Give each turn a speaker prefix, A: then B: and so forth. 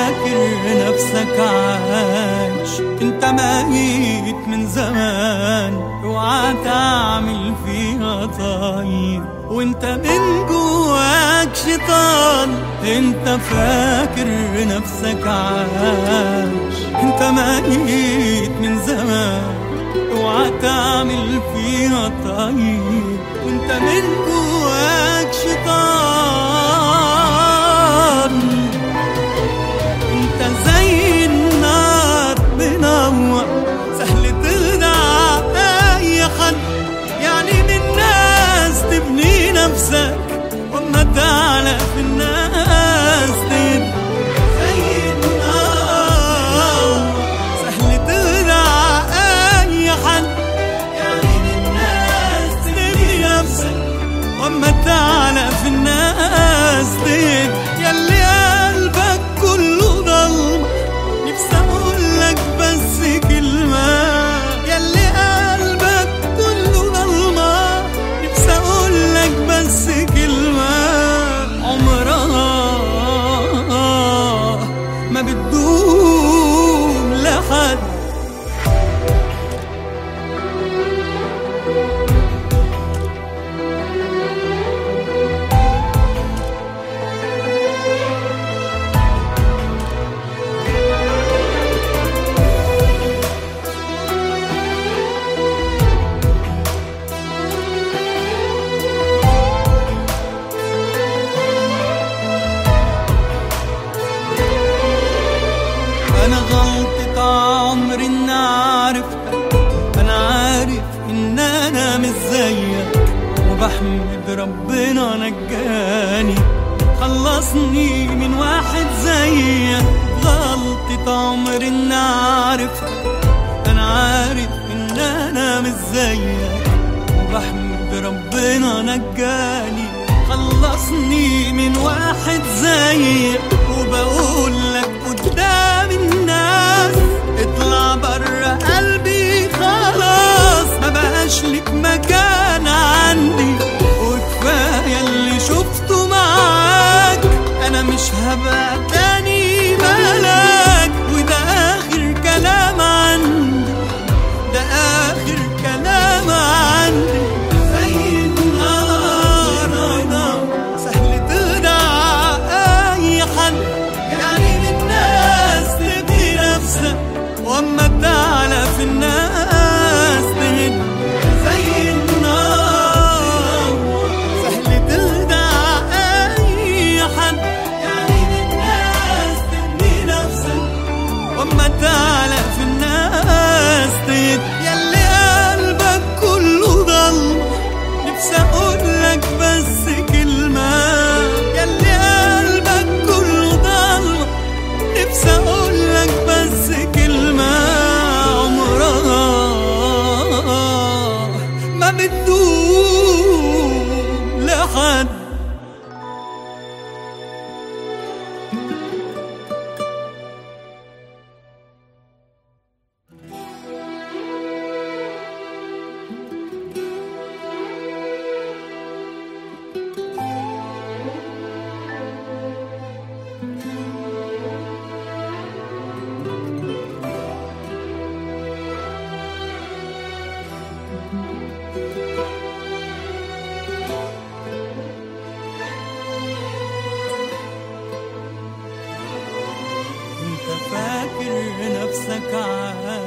A: فاكر نفسك عايش انت ميت من زمان اوعى تعمل فيها طيب وانت من جواك شيطان انت فاكر نفسك عايش انت ميت من زمان اوعى تعمل فيها طيب وانت من جواك شيطان انت زي النار منور سهل تخدع اي حد يعني من الناس تبني نفسك وما تعلى في الناس تد زي النار سهل تخدع اي حد يعني من الناس تبني نفسك وما تعلى في الناس دي ياللي قلبك كله ضلمة نفسي اقول لك بس كلمة ياللي قلبك كله ضلمة نفسي اقول لك بس كلمة عمرها ما بتدوم لحد انا غلطة عمري ان عرفتك انا عارف ان انا مش زيك وبحمد ربنا نجاني خلصني من واحد زيك غلطة عمري ان عرفتك انا عارف ان انا مش زيك وبحمد ربنا نجاني خلصني من واحد زيك وبقول لك قدام الناس اطلع برا قلبي خلاص ما بقاش لك مكان عندي وكفايه اللي شفته معاك انا مش هبقى تاني ملاك وده اخر كلام عندي ده اخر كلام عندي زي النار نار سهل تخدع اي حد يعني من الناس تبني نفسك واما تعلى في الناس تهد زي النار سهل تخدع اي حد يعني من الناس تبني نفسك واما تعلى في الناس تهد ياللي قلبك كله ضل نفسي اقول لك بس كلمة ياللي قلبك كله ضل نفسي اقول لك بس كلمة عمرها ما بتدوم لحد انت فاكر نفسك